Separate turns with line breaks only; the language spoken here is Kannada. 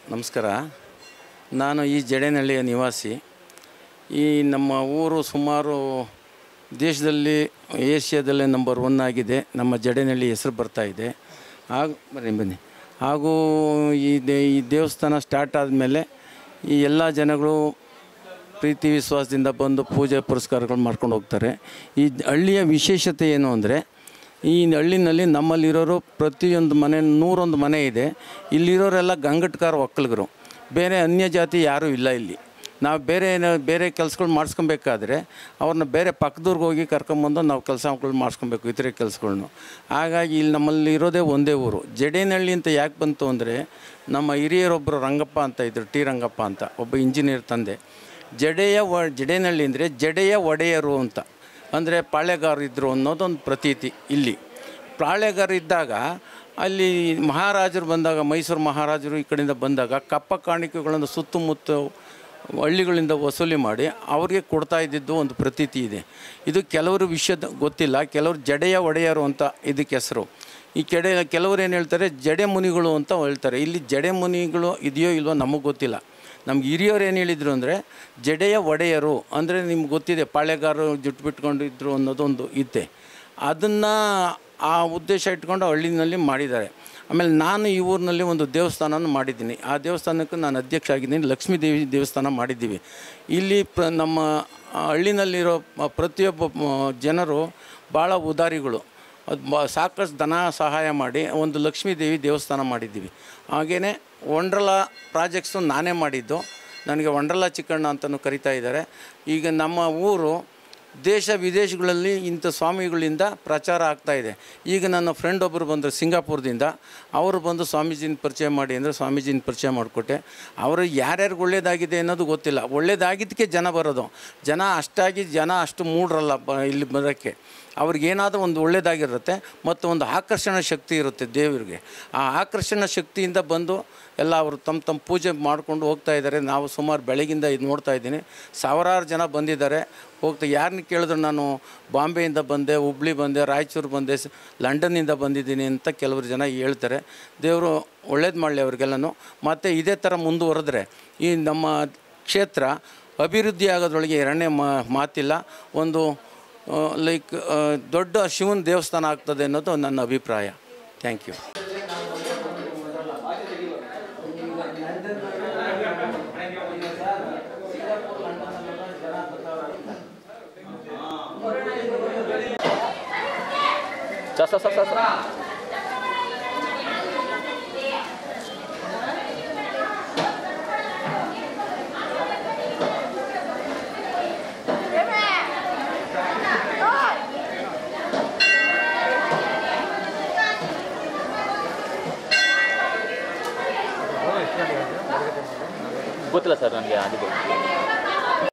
ನಮಸ್ಕಾರ ನಾನು ಈ ಜಡೇನಹಳ್ಳಿಯ ನಿವಾಸಿ ಈ ನಮ್ಮ ಊರು ಸುಮಾರು ದೇಶದಲ್ಲಿ ಏಷ್ಯಾದಲ್ಲೇ ನಂಬರ್ ಒನ್ ಆಗಿದೆ ನಮ್ಮ ಜಡೇನಹಳ್ಳಿ ಹೆಸರು ಬರ್ತಾ ಇದೆ ಹಾಗೂ ಬನ್ನಿ ಬನ್ನಿ ಹಾಗೂ ಈ ದೇ ಈ ದೇವಸ್ಥಾನ ಸ್ಟಾರ್ಟ್ ಆದಮೇಲೆ ಈ ಎಲ್ಲ ಜನಗಳು ಪ್ರೀತಿ ವಿಶ್ವಾಸದಿಂದ ಬಂದು ಪೂಜೆ ಪುರಸ್ಕಾರಗಳು ಮಾಡ್ಕೊಂಡು ಹೋಗ್ತಾರೆ ಈ ಹಳ್ಳಿಯ ವಿಶೇಷತೆ ಏನು ಅಂದರೆ ಈ ಹಳ್ಳಿನಲ್ಲಿ ನಮ್ಮಲ್ಲಿರೋರು ಪ್ರತಿಯೊಂದು ಮನೆ ನೂರೊಂದು ಮನೆ ಇದೆ ಇಲ್ಲಿರೋರೆಲ್ಲ ಗಂಗಟ್ಕಾರ ಒಕ್ಕಲಿಗರು ಬೇರೆ ಅನ್ಯ ಜಾತಿ ಯಾರೂ ಇಲ್ಲ ಇಲ್ಲಿ ನಾವು ಬೇರೆ ಏನೋ ಬೇರೆ ಕೆಲಸಗಳು ಮಾಡಿಸ್ಕೊಬೇಕಾದ್ರೆ ಅವ್ರನ್ನ ಬೇರೆ ಪಕ್ಕದೂರ್ಗೆ ಹೋಗಿ ಕರ್ಕೊಂಬಂದು ನಾವು ಕೆಲಸಗಳು ಮಾಡಿಸ್ಕೊಬೇಕು ಇತರೆ ಕೆಲಸಗಳ್ನು ಹಾಗಾಗಿ ಇಲ್ಲಿ ನಮ್ಮಲ್ಲಿ ಇರೋದೇ ಒಂದೇ ಊರು ಜಡೇನಹಳ್ಳಿ ಅಂತ ಯಾಕೆ ಬಂತು ಅಂದರೆ ನಮ್ಮ ಹಿರಿಯರೊಬ್ಬರು ರಂಗಪ್ಪ ಅಂತ ಇದ್ದರು ಟಿ ರಂಗಪ್ಪ ಅಂತ ಒಬ್ಬ ಇಂಜಿನಿಯರ್ ತಂದೆ ಜಡೆಯ ವ ಜಡೇನಹಳ್ಳಿ ಅಂದರೆ ಜಡೆಯ ಒಡೆಯರು ಅಂತ ಅಂದರೆ ಪಾಳೆಗಾರರು ಇದ್ದರು ಅನ್ನೋದೊಂದು ಪ್ರತೀತಿ ಇಲ್ಲಿ ಪಾಳೆಗಾರರು ಇದ್ದಾಗ ಅಲ್ಲಿ ಮಹಾರಾಜರು ಬಂದಾಗ ಮೈಸೂರು ಮಹಾರಾಜರು ಈ ಕಡೆಯಿಂದ ಬಂದಾಗ ಕಪ್ಪ ಕಾಣಿಕೆಗಳನ್ನು ಸುತ್ತಮುತ್ತ ಹಳ್ಳಿಗಳಿಂದ ವಸೂಲಿ ಮಾಡಿ ಅವ್ರಿಗೆ ಕೊಡ್ತಾ ಇದ್ದಿದ್ದು ಒಂದು ಪ್ರತೀತಿ ಇದೆ ಇದು ಕೆಲವರು ವಿಷಯದ ಗೊತ್ತಿಲ್ಲ ಕೆಲವರು ಜಡೆಯ ಒಡೆಯರು ಅಂತ ಇದಕ್ಕೆ ಹೆಸರು ಈ ಕೆಡೆ ಕೆಲವರು ಏನು ಹೇಳ್ತಾರೆ ಜಡೆ ಮುನಿಗಳು ಅಂತ ಹೇಳ್ತಾರೆ ಇಲ್ಲಿ ಜಡೆ ಮುನಿಗಳು ಇದೆಯೋ ಇಲ್ವೋ ನಮಗೆ ಗೊತ್ತಿಲ್ಲ ನಮ್ಗೆ ಹಿರಿಯವ್ರು ಏನು ಹೇಳಿದರು ಅಂದರೆ ಜಡೆಯ ಒಡೆಯರು ಅಂದರೆ ನಿಮ್ಗೆ ಗೊತ್ತಿದೆ ಪಾಳೆಗಾರರು ಜುಟ್ಟು ಬಿಟ್ಕೊಂಡು ಇದ್ರು ಅನ್ನೋದೊಂದು ಇದೆ ಅದನ್ನು ಆ ಉದ್ದೇಶ ಇಟ್ಕೊಂಡು ಹಳ್ಳಿನಲ್ಲಿ ಮಾಡಿದ್ದಾರೆ ಆಮೇಲೆ ನಾನು ಈ ಊರಿನಲ್ಲಿ ಒಂದು ದೇವಸ್ಥಾನನ ಮಾಡಿದ್ದೀನಿ ಆ ದೇವಸ್ಥಾನಕ್ಕೆ ನಾನು ಅಧ್ಯಕ್ಷ ಆಗಿದ್ದೀನಿ ಲಕ್ಷ್ಮೀ ದೇವಿ ದೇವಸ್ಥಾನ ಮಾಡಿದ್ದೀವಿ ಇಲ್ಲಿ ಪ್ರ ನಮ್ಮ ಆ ಹಳ್ಳಿನಲ್ಲಿರೋ ಪ- ಪ್ರತಿಯೊಬ್ಬ ಮ- ಜನರು ಭಾಳ ಉದಾರಿಗಳು ಅದು ಬ ಸಾಕಷ್ಟು ಧನ ಸಹಾಯ ಮಾಡಿ ಒಂದು ಲಕ್ಷ್ಮೀ ದೇವಿ ದೇವಸ್ಥಾನ ಮಾಡಿದ್ದೀವಿ ಹಾಗೆಯೇ ವಂಡ್ರಲಾ ಪ್ರಾಜೆಕ್ಟ್ಸು ನಾನೇ ಮಾಡಿದ್ದು ನನಗೆ ವಂಡ್ರಲಾ ಚಿಕ್ಕಣ್ಣ ಅಂತಲೂ ಕರಿತಾ ಇದ್ದಾರೆ ಈಗ ನಮ್ಮ ಊರು ದೇಶ ವಿದೇಶಗಳಲ್ಲಿ ಇಂಥ ಸ್ವಾಮಿಗಳಿಂದ ಪ್ರಚಾರ ಆಗ್ತಾ ಇದೆ ಈಗ ನನ್ನ ಫ್ರೆಂಡ್ ಒಬ್ಬರು ಬಂದರು ಸಿಂಗಾಪುರದಿಂದ ಅವರು ಬಂದು ಸ್ವಾಮೀಜಿನ ಪರಿಚಯ ಮಾಡಿ ಅಂದರೆ ಸ್ವಾಮೀಜಿನ ಪರಿಚಯ ಮಾಡಿಕೊಟ್ಟೆ ಅವರು ಯಾರ್ಯಾರಿಗೆ ಒಳ್ಳೇದಾಗಿದೆ ಅನ್ನೋದು ಗೊತ್ತಿಲ್ಲ ಒಳ್ಳೇದಾಗಿದ್ದಕ್ಕೆ ಜನ ಬರೋದು ಜನ ಅಷ್ಟಾಗಿ ಜನ ಅಷ್ಟು ಮೂಡ್ರಲ್ಲ ಬ ಇಲ್ಲಿ ಬರೋಕ್ಕೆ ಅವ್ರಿಗೇನಾದರೂ ಒಂದು ಒಳ್ಳೇದಾಗಿರುತ್ತೆ ಮತ್ತು ಒಂದು ಆಕರ್ಷಣ ಶಕ್ತಿ ಇರುತ್ತೆ ದೇವರಿಗೆ ಆ ಆಕರ್ಷಣ ಶಕ್ತಿಯಿಂದ ಬಂದು ಎಲ್ಲ ಅವರು ತಮ್ಮ ತಮ್ಮ ಪೂಜೆ ಮಾಡಿಕೊಂಡು ಹೋಗ್ತಾ ಇದ್ದಾರೆ ನಾವು ಸುಮಾರು ಬೆಳಗಿಂದ ಇದು ನೋಡ್ತಾ ಇದ್ದೀನಿ ಸಾವಿರಾರು ಜನ ಬಂದಿದ್ದಾರೆ ಹೋಗ್ತಾ ಯಾರನ್ನ ಕೇಳಿದ್ರು ನಾನು ಬಾಂಬೆಯಿಂದ ಬಂದೆ ಹುಬ್ಳಿ ಬಂದೆ ರಾಯಚೂರು ಬಂದೆ ಸ- ಲಂಡನ್ನಿಂದ ಬಂದಿದ್ದೀನಿ ಅಂತ ಕೆಲವರು ಜನ ಹೇಳ್ತಾರೆ ದೇವರು ಒಳ್ಳೇದು ಮಾಡಲಿ ಅವ್ರಿಗೆಲ್ಲನೂ ಮತ್ತು ಇದೇ ಥರ ಮುಂದುವರೆದ್ರೆ ಈ ನಮ್ಮ ಕ್ಷೇತ್ರ ಅಭಿವೃದ್ಧಿ ಆಗೋದ್ರೊಳಗೆ ಎರಡನೇ ಮಾತಿಲ್ಲ ಒಂದು ಲೈಕ್ ದೊಡ್ಡ ಶಿವನ ದೇವಸ್ಥಾನ ಆಗ್ತದೆ ಅನ್ನೋದು ನನ್ನ ಅಭಿಪ್ರಾಯ thank you
sir sir sir sir ಗೊತ್ತಿಲ್ಲ ಸರ್ ನನಗೆ ಅದಕ್ಕೆ